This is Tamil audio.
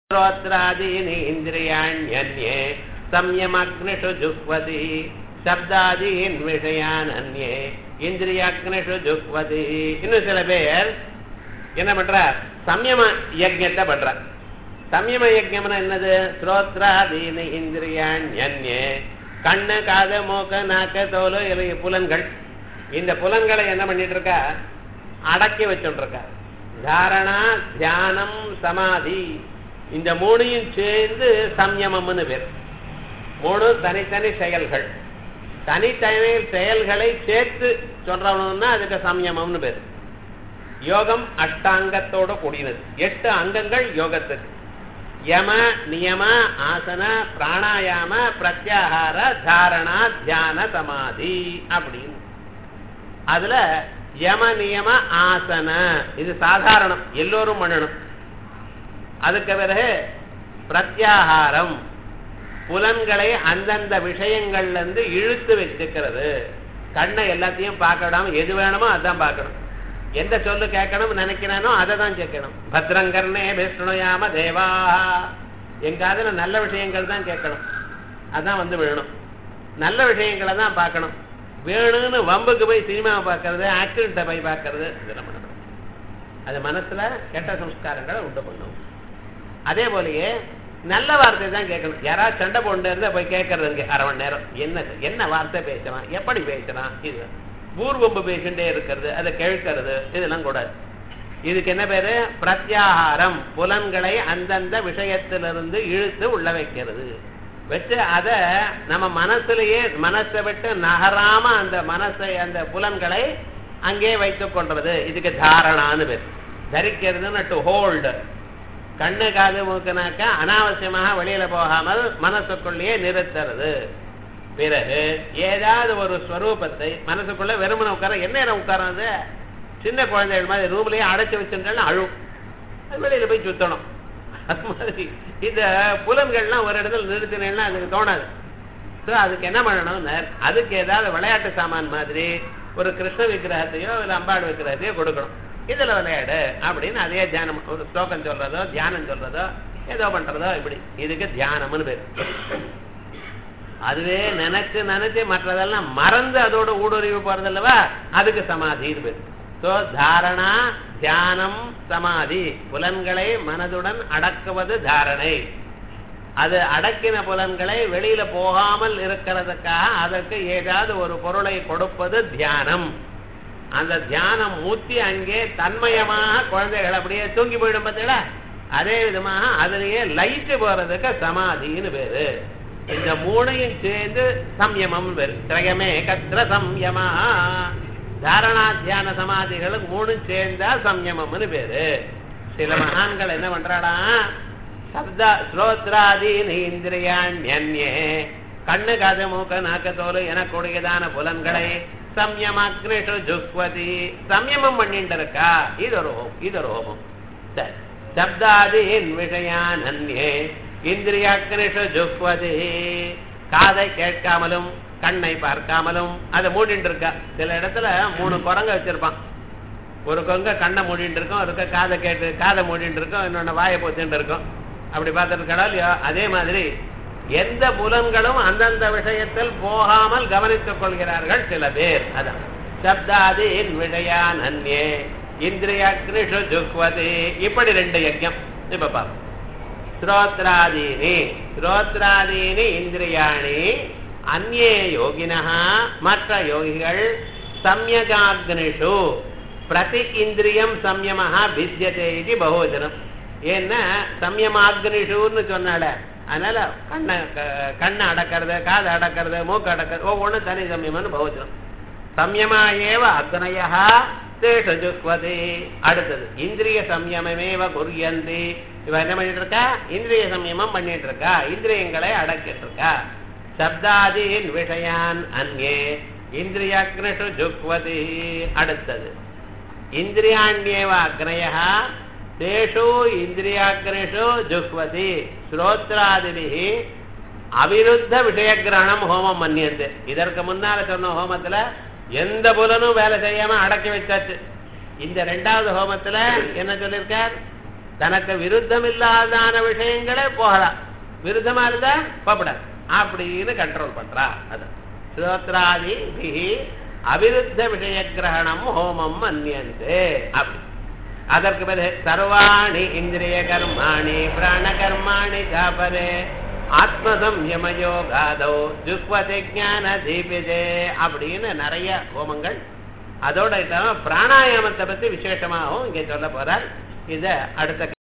श्रोत्रादीनि इन्द्रियाण्यन्ये संयमग्निषु जुह्वति शब्दादीन् விஷயான் அந்நே இந்திரியாக்னிஷு ஜுஹ்வதி இன்னும் சில பேர் என்ன பண்றார் சம்யம யஜ்யத்தை பண்றார் சம்யம யஜ்யம்னா என்னது ஸ்ரோத்ராதீனி இந்திரியாண்யே கண்ணு காது மூக்கு நாக்கு தோல் இலைய புலன்கள் இந்த புலன்களை என்ன பண்ணிட்டு இருக்கா அடக்கி வச்சுட்டு இருக்கா தாரணா தியானம் சமாதி இந்த மூணையும் சேர்ந்து சம்யமம்னு பேர் மூணு தனித்தனி செயல்கள் தனித்தனி செயல்களை சேர்த்து சொல்றவனுன்னா அதுக்கு சம்யமம்னு பேர் யோகம் அஷ்டாங்கத்தோட கூடினது எட்டு அங்கங்கள் யோகத்துக்கு யம நியம ஆசன பிராணாயாம பிரத்யாகார தாரணா தியான சமாதி அப்படின்னு அதுல யம நியம ஆசன இது சாதாரணம் எல்லோரும் பண்ணணும் அதுக்கு பிறகு பிரத்யாகாரம் புலன்களை அந்தந்த விஷயங்கள்ல இருந்து இழுத்து வச்சுக்கிறது கண்ணை எல்லாத்தையும் பார்க்கடாம எது வேணுமோ அதான் பார்க்கணும் எந்த சொல்லு கேட்கணும் நினைக்கிறானோ அதை தான் கேட்கணும் பத்ரங்கர்ணே விஷ்ணுயாம தேவா எங்காவது நல்ல விஷயங்கள் தான் கேட்கணும் அதான் வந்து வேணும் நல்ல விஷயங்களை தான் பார்க்கணும் வேணும்னு வம்புக்கு போய் சினிமாவை பார்க்கறது ஆக்சிடென்ட்டை போய் பார்க்கறது இதெல்லாம் பண்ணணும் அது மனசுல கெட்ட சம்ஸ்காரங்களை உண்டு பண்ணும் அதே போலயே நல்ல வார்த்தை தான் கேட்கணும் யாராவது சண்டை போட்டு இருந்தா போய் கேட்கறது அரை மணி நேரம் என்ன என்ன வார்த்தை பேசலாம் எப்படி பேசலாம் இது பூர்வம்பு பேசிட்டே இருக்கிறது அதை கேட்கறது இதெல்லாம் கூடாது இதுக்கு என்ன பேரு பிரத்யாகாரம் புலன்களை அந்தந்த விஷயத்திலிருந்து இழுத்து உள்ள வைக்கிறது வச்சு அத நம்ம மனசுலயே மனசை விட்டு நகராம அந்த மனசை அந்த புலன்களை அங்கே வைத்துக் கொள்றது இதுக்கு தாரணான்னு பேர் தரிக்கிறதுன்னு டு ஹோல்டு கண்ணு காது மூக்குனாக்க அனாவசியமாக வெளியில போகாமல் மனசுக்குள்ளேயே நிறுத்துறது பிறகு ஏதாவது ஒரு ஸ்வரூபத்தை மனசுக்குள்ள வெறுமனை உட்கார என்ன நேரம் உட்காராது சின்ன குழந்தைகள் மாதிரி ரூம்லயே அடைச்சு வச்சுட்டாலும் அழும் அது வெளியில போய் சுத்தணும் அது மாதிரி இந்த புலன்கள்லாம் ஒரு இடத்துல நிறுத்தினேன்னா அதுக்கு தோணாது ஸோ அதுக்கு என்ன பண்ணணும் அதுக்கு ஏதாவது விளையாட்டு சாமான் மாதிரி ஒரு கிருஷ்ண விக்கிரகத்தையோ இல்லை அம்பாடு விக்கிரகத்தையோ கொடுக்கணும் இதுல விளையாடு அப்படின்னு அதே தியானம் ஒரு ஸ்லோகம் சொல்றதோ தியானம் சொல்றதோ ஏதோ பண்றதோ இப்படி இதுக்கு தியானம்னு பேர் அதுவே நினைச்சு நினைச்சு மற்றதெல்லாம் மறந்து அதோட ஊடுருவி போறது அல்லவா அதுக்கு சமாதின்னு பேர் சோ தாரணா தியானம் சமாதி புலன்களை மனதுடன் அடக்குவது தாரணை அது அடக்கின புலன்களை வெளியில போகாமல் இருக்கிறதுக்காக அதற்கு ஏதாவது ஒரு பொருளை கொடுப்பது தியானம் அந்த தியானம் மூத்தி அங்கே தன்மயமாக குழந்தைகள் அப்படியே தூங்கி போயிடும் பார்த்தீங்களா அதே விதமாக அதுலயே லைட்டு போறதுக்கு சமாதின்னு பேரு இந்த மூணையும் சேர்ந்து சம்யமம் பேரு திரயமே கத்திர சம்யமா தாரணா தியான சமாதிகளுக்கு மூணும் சேர்ந்தா சம்யமம்னு பேரு சில மகான்கள் என்ன பண்றாடா சப்த ஸ்ரோத்ராதீன் இந்திரியாண்யே கண்ணு காது மூக்க நாக்க தோல் எனக்கூடியதான புலன்களை சம்யமக்னிஷு ஜுக்வதி சம்யமம் பண்ணிட்டு இருக்கா இது ஒரு ஹோமம் இது ஒரு ஹோமம் சரி சப்தாதீன் விஷயான் அந்நே இந்திரியாக்னிஷு ஜுக்வதி காதை கேட்காமலும் கண்ணை பார்க்காமலும் அதை மூடிட்டு இருக்கா சில இடத்துல மூணு குரங்க வச்சிருப்பான் ஒரு கொங்க கண்ணை மூடிட்டு இருக்கும் ஒரு காதை கேட்டு காதை மூடிட்டு இருக்கும் இன்னொன்னு வாயை பொத்திட்டு இருக்கும் அப்படி பார்த்துருக்கா இல்லையோ அதே மாதிரி எந்த புலன்களும் அந்தந்த விஷயத்தில் போகாமல் கவனித்துக் கொள்கிறார்கள் சில பேர் அதான் சப்தாதீன் விஷயான் அந்நே இந்திரியாக்னிஷு ஜுக்வதி இப்படி ரெண்டு யஜ்யம் இப்ப பாப்போம் ஸ்ரோத்ராதீனி ஸ்ரோத்ராதீனி இந்திரியாணி அந்நே யோகினா மற்ற யோகிகள் சம்யகாக்னிஷு பிரதி இந்திரியம் சம்யமஹா பித்தியதே இது பகுவச்சனம் ஏன்னா சம்யமாக்னிஷுன்னு சொன்னால அதனால கண்ணை கண்ணை அடக்கிறது காதை அடக்கிறது மூக்கு அடக்கிறது ஒவ்வொன்றும் தனி சமயம்னு பகுச்சனம் சம்யமா ஏவ அக்னயா தேஷுக்வதி அடுத்தது இந்திரிய சம்யமமேவ குரியந்தி இவ என்ன பண்ணிட்டு இருக்கா இந்திரிய சம்யமம் பண்ணிட்டு இருக்கா இந்திரியங்களை அடக்கிட்டு இருக்கா சப்தாதீன் விஷயான் அங்கே இந்திரியாக்னிஷு ஜுக்வதி அடுத்தது இந்திரியாண்யேவ அக்னயா தேஷு இந்திரியாக்கிரேஷு ஜுஹ்வதி ஸ்ரோத்ராதிபி அவிருத்த விஷய கிரகணம் ஹோமம் மன்னியது இதற்கு முன்னால சொன்ன ஹோமத்துல எந்த புலனும் வேலை செய்யாம அடக்கி வச்சாச்சு இந்த ரெண்டாவது ஹோமத்துல என்ன சொல்லியிருக்கார் தனக்கு விருத்தம் இல்லாதான விஷயங்களே போகலாம் விருத்தமா இருந்தா போகப்படாது அப்படின்னு கண்ட்ரோல் பண்றா அது ஸ்ரோத்ராதி அவிருத்த விஷய கிரகணம் ஹோமம் மன்னியந்தே அப்படி அதற்கு பிறகு சர்வாணி இந்திரிய கர்மாணி பிராண கர்மாணி சாபரே ஆத்மசம்யமயோகாதோ ஜுக்வதி ஞான தீபிதே அப்படின்னு நிறைய ஹோமங்கள் அதோட இல்லாம பிராணாயாமத்தை பத்தி விசேஷமாகவும் இங்க சொல்ல போறார் இத அடுத்த